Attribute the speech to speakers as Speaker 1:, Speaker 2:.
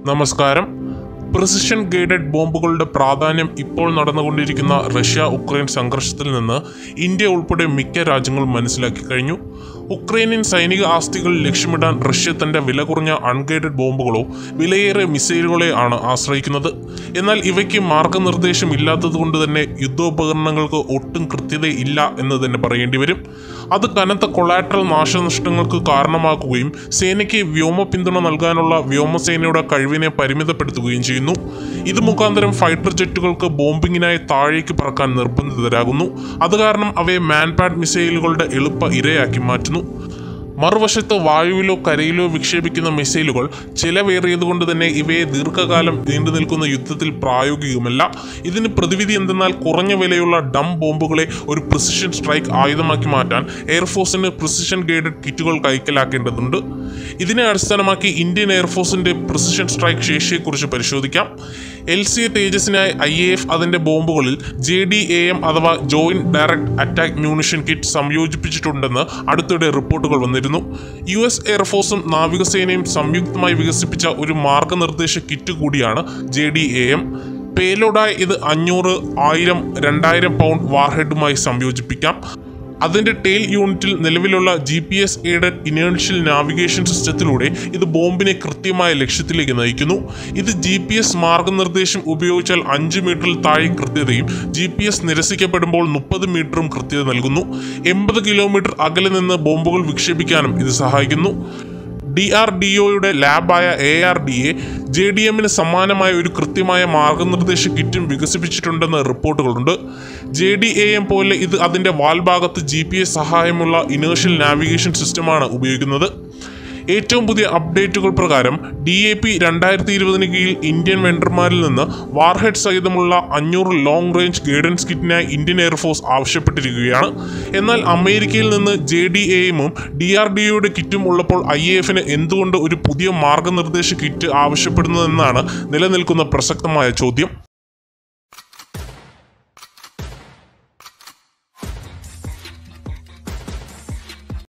Speaker 1: നമസ്കാരം precision guided ബോംബുകളുടെ പ്രാധാന്യം ഇപ്പോൾ നടന്നുകൊണ്ടിരിക്കുന്ന റഷ്യ ഉക്രൈൻ സംഘർഷത്തിൽ നിന്ന് ഇന്ത്യ ഉൾപ്പെടെ മിക്ക രാജ്യങ്ങളും മനസ്സിലാക്കി കഴിഞ്ഞു ഉക്രൈനിയൻ സൈനിക ആസ്തികൾ ലക്ഷ്യമിടാൻ റഷ്യ തന്റെ വില കുറഞ്ഞ അൺഗൈഡഡ് ബോംബുകളോ വിലയേറിയ മിസൈലുകളെ ആണ് ആശ്രയിക്കുന്നത് എന്നാൽ ഇവയ്ക്ക് മാർഗനിർദ്ദേശം ഇല്ലാത്തതുകൊണ്ട് തന്നെ യുദ്ധോപകരണങ്ങൾക്ക് ഒട്ടും കൃത്യതയില്ല എന്ന് തന്നെ പറയേണ്ടി വരും അത് കനത്ത കൊളാട്രൽ നാശനഷ്ടങ്ങൾക്ക് കാരണമാക്കുകയും സേനയ്ക്ക് വ്യോമ പിന്തുണ നൽകാനുള്ള വ്യോമസേനയുടെ കഴിവിനെ പരിമിതപ്പെടുത്തുകയും ചെയ്യുന്നു ഇത് മുഖാന്തരം ഫൈറ്റർ ജെറ്റുകൾക്ക് ബോംബിങ്ങിനായി താഴേക്ക് പറക്കാൻ നിർബന്ധിതരാകുന്നു അത് കാരണം അവയെ മാൻപാഡ് മിസൈലുകളുടെ എളുപ്പ ഇരയാക്കി മാറ്റുന്നു മറുവശത്ത് വായുവിലോ കരയിലോ വിക്ഷേപിക്കുന്ന മിസൈലുകൾ ചിലവേറിയതുകൊണ്ട് തന്നെ ഇവയെ ദീർഘകാലം നീണ്ടു നിൽക്കുന്ന യുദ്ധത്തിൽ പ്രായോഗികമല്ല ഇതിന് പ്രതിവിധി എന്തെന്നാൽ കുറഞ്ഞ വിലയുള്ള ഡം ബോംബുകളെ ഒരു പ്രിസിഷൻ സ്ട്രൈക്ക് ആയുധമാക്കി മാറ്റാൻ എയർഫോഴ്സിന് പ്രിസിഷൻ ഗൈഡഡ് കിറ്റുകൾ കൈക്കലാക്കേണ്ടതുണ്ട് ഇതിനെ അടിസ്ഥാനമാക്കി ഇന്ത്യൻ എയർഫോഴ്സിന്റെ പ്രിസിഷൻ സ്ട്രൈക്ക് ശേഷിയെക്കുറിച്ച് പരിശോധിക്കാം എൽ സി തേജസിനായി ഐ എ എഫ് അതിന്റെ ബോംബുകളിൽ ജെ ഡി എ എം അഥവാ joint direct attack munition kit സംയോജിപ്പിച്ചിട്ടുണ്ടെന്ന് അടുത്തിടെ റിപ്പോർട്ടുകൾ വന്നിരുന്നു യു എസ് എയർഫോഴ്സും നാവികസേനയും സംയുക്തമായി വികസിപ്പിച്ച ഒരു മാർഗനിർദ്ദേശ കിറ്റ് കൂടിയാണ് ജെ ഡി എ എം പേലോഡായി ഇത് അഞ്ഞൂറ് ആയിരം രണ്ടായിരം പൗണ്ട് വാർഹെഡുമായി സംയോജിപ്പിക്കാം അതിന്റെ ടെയിൽ യൂണിറ്റിൽ നിലവിലുള്ള G P S aided inertial navigation സിസ്റ്റത്തിലൂടെ ഇത് ബോംബിനെ കൃത്യമായ ലക്ഷ്യത്തിലേക്ക് നയിക്കുന്നു ഇത് ജി പി എസ് മാർഗനിർദ്ദേശം ഉപയോഗിച്ചാൽ അഞ്ച് മീറ്ററിൽ താഴെ കൃത്യതയും ജി പി എസ് നിരസിക്കപ്പെടുമ്പോൾ മുപ്പത് മീറ്ററും കൃത്യത നൽകുന്നു എൺപത് കിലോമീറ്റർ അകലെ നിന്ന് ബോംബുകൾ വിക്ഷേപിക്കാനും ഇത് സഹായിക്കുന്നു ഡി ആർ ഡി ഒയുടെ ലാബായ A R D E J D എമ്മിന് സമാനമായ ഒരു കൃത്യമായ മാർഗനിർദ്ദേശ കിറ്റും വികസിപ്പിച്ചിട്ടുണ്ടെന്ന് റിപ്പോർട്ടുകളുണ്ട് ജെ ഡി എ എം പോലെ ഇത് അതിൻ്റെ വാൽഭാഗത്ത് ജി പി എസ് സഹായമുള്ള ഇനേഴ്ഷ്യൽ നാവിഗേഷൻ സിസ്റ്റമാണ് ഉപയോഗിക്കുന്നത് ഏറ്റവും പുതിയ അപ്ഡേറ്റുകൾ പ്രകാരം ഡി എ പി രണ്ടായിരത്തി ഇരുപതിന് കീഴിൽ ഇന്ത്യൻ വെണ്ടർമാരിൽ നിന്ന് വാർഹെഡ് സഹിതമുള്ള അഞ്ഞൂറ് ലോങ് റേഞ്ച് ഗൈഡൻസ് കിറ്റിനായി ഇന്ത്യൻ എയർഫോഴ്സ് ആവശ്യപ്പെട്ടിരിക്കുകയാണ് എന്നാൽ അമേരിക്കയിൽ നിന്ന് ജെ ഡി എമ്മും ഡി ആർ ഡി ഒയുടെ കിറ്റും ഉള്ളപ്പോൾ ഐ എ എഫിന് എന്തുകൊണ്ട് ഒരു പുതിയ മാർഗനിർദ്ദേശ കിറ്റ് ആവശ്യപ്പെടുന്നതെന്നാണ് നിലനിൽക്കുന്ന പ്രസക്തമായ ചോദ്യം